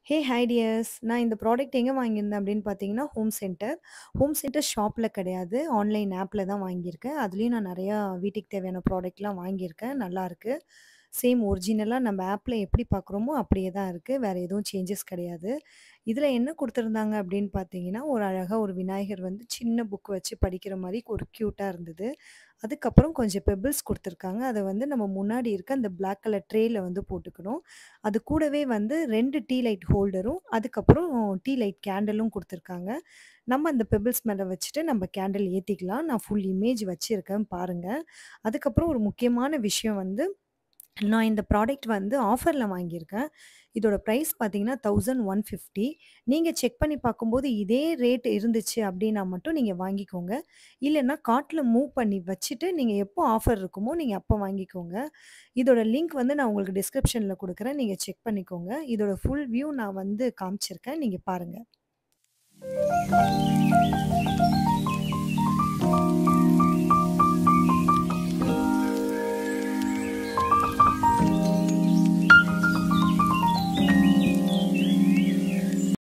ஹே! Hi tears. நான் இந்த product எங்க வாங்கியிருந்தேன் அப்படின்னு பார்த்தீங்கன்னா, ஹோம் சென்டர். ஹோம் சென்டர் ஷாப்ல கிடையாது. ஆன்லைன் ஆப்ல தான் வாங்கியிருக்கேன். அதுலயும் நான் நெறையா வீட்டுக்கு தேவையான ப்ராடக்ட்லாம் வாங்கியிருக்கேன். நல்லாருக்கு. சேம் ஒரிஜினலா நம்ம ஆப்ல எப்படி பார்க்குறோமோ, அப்படியே தான் இருக்கு. வேற எதுவும் சேஞ்சஸ் கிடையாது. இதுல என்ன குடுத்துருந்தாங்க அப்படின்னு பார்த்தீங்கன்னா, ஒரு அழகா ஒரு விநாயகர் வந்து சின்ன புக் வச்சு படிக்கிற மாரி ஒரு கியூட்டா இருந்தது. அதுக்கப்புறம் கொஞ்சம் பெபிள்ஸ் குடுத்துருக்காங்க. அத வந்து நம்ம முன்னாடி இருக்க அந்த பிளாக் கலர் ட்ரேல வந்து போட்டுக்கணும். அது கூடவே வந்து 2 டீ லைட் ஹோல்டரும், அதுக்கப்புறம் டீ லைட் கேண்டிலும் குடுத்துருக்காங்க. நம்ம அந்த பெபிள்ஸ் மேல வச்சுட்டு நம்ம கேண்டில் ஏத்திக்கலாம். நான் ஃபுல் இமேஜ் வச்சிருக்கேன் பாருங்க. அதுக்கப்புறம் ஒரு முக்கியமான விஷயம் வந்து, நான் இந்த ப்ராடக்ட் வந்து ஆஃபர்ல வாங்கியிருக்கேன். இதோட பிரைஸ் பார்த்தீங்கன்னா, 1150 நீங்க செக் பண்ணி பார்க்கும்போது இதே ரேட் இருந்துச்சு அப்படின்னா மட்டும் நீங்க வாங்கிக்கோங்க. இல்லன்னா கார்ட்ல மூவ் பண்ணி வச்சுட்டு, நீங்க எப்போ ஆஃபர் இருக்குமோ, நீங்க அப்ப வாங்கிக்கோங்க. இதோட லிங்க் வந்து நான் உங்களுக்கு டிஸ்கிரிப்ஷன்ல குடுக்குறேன். நீங்க செக் பண்ணிக்கோங்க. இதோட ஃபுல் வியூ நான் வந்து காமிச்சிருக்கேன். நீங்க பாருங்க.